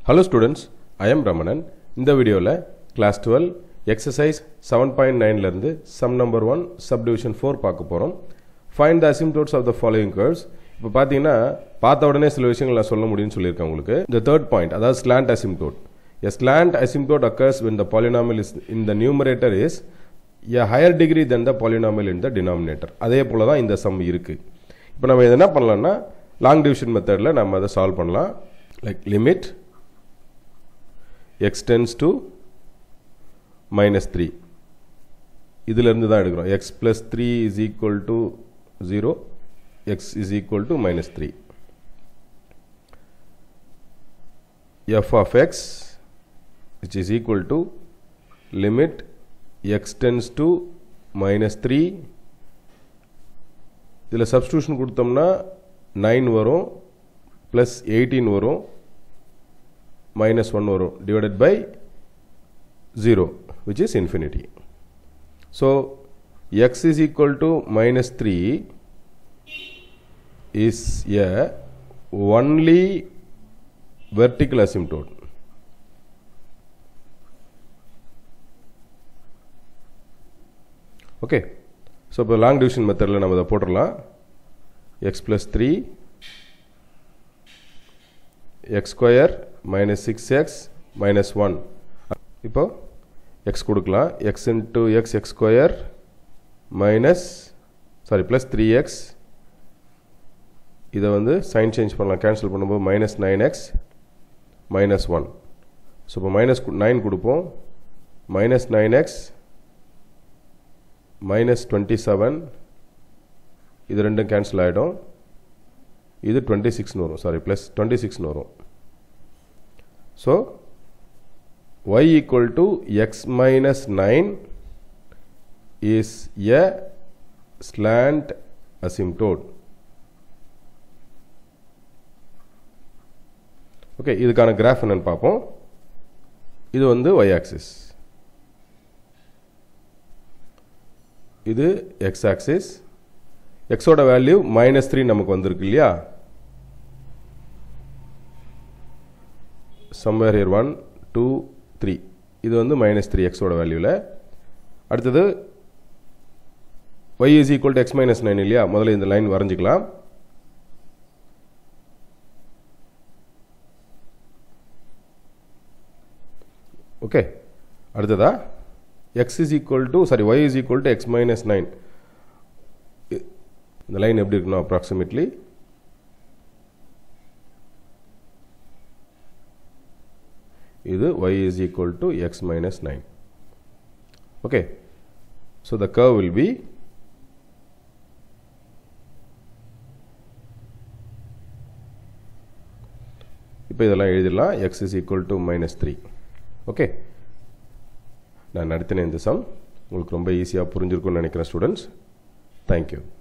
hello students I am Ramanan இந்த வீடியோவில் class twelve exercise seven point நைன்லேருந்து sum number one subdivision four பார்க்க போகிறோம் find the asymptotes of the following curves இப்போ பார்த்தீங்கன்னா பார்த்த உடனே சில விஷயங்கள் நான் சொல்ல முடியும்னு சொல்லியிருக்கேன் உங்களுக்கு இந்த தேர்ட் பாயிண்ட் அதாவது slant asymptote a slant asymptote occurs when the polynomial is in the numerator is a higher degree than the polynomial in the denominator அதே போல தான் இந்த சம் இருக்குது இப்போ நம்ம இதை என்ன பண்ணலாம்னா லாங் டிவிஷன் மெத்தடில் நம்ம அதை சால்வ் பண்ணலாம் like limit x tends to minus three இதிலிருந்து தான் எடுக்கிறோம் x plus three is equal to zero x is equal to minus three f of x which is equal to limit x tends to minus 3 இதில் substitution கொடுத்தோம்னா nine வரும் plus eighteen வரும் minus one வரும் divided by zero which is infinity so x is equal to minus three is a only vertical asymptote okay so இப்போ long division மெத்தடில் நம்ம இதை போட்டுடலாம் x plus three x square minus six x minus one இப்போ x கொடுக்கலாம் x into x x square minus sorry plus three x இதை வந்து sign change பண்ணலாம் கேன்சல் பண்ணும்போது minus nine x minus one so இப்போ மைனஸ் நைன் கொடுப்போம் minus nine x minus twenty seven இது ரெண்டும் கேன்சல் ஆகிடும் இது டுவெண்ட்டி சிக்ஸ்னு வரும் சாரி ப்ளஸ் டுவெண்ட்டி சிக்ஸ்னு வரும் so y equal to x minus nine is a slant asymptote okay இதுக்கான கிராஃப் என்னன்னு பார்ப்போம் இது வந்து ஒய் ஆக்சிஸ் இது எக்ஸ் ஆக்சிஸ் எக்ஸோட வேல்யூ மைனஸ் த்ரீ நமக்கு வந்திருக்கு இல்லையா somewhere here one two three இது வந்து மைனஸ் த்ரீ எக்ஸோட வேல்யூவில் அடுத்தது y is equal to x minus nine இல்லையா முதல்ல இந்த லைன் வரைஞ்சிக்கலாம் ஓகே அடுத்ததா x is equal to sorry y is equal to x minus 9 இந்த லைன் எப்படி இருக்கணும் அப்ராக்சிமேட்லி இது y is equal to x minus 9 okay so the curve will be இப்போ இதெல்லாம் எழுதிடலாம் x is equal to minus 3 okay நான் நடத்தின இந்த சம் உங்களுக்கு ரொம்ப ஈஸியாக புரிஞ்சிருக்கும்னு நினைக்கிறேன் ஸ்டூடெண்ட்ஸ் தேங்க்யூ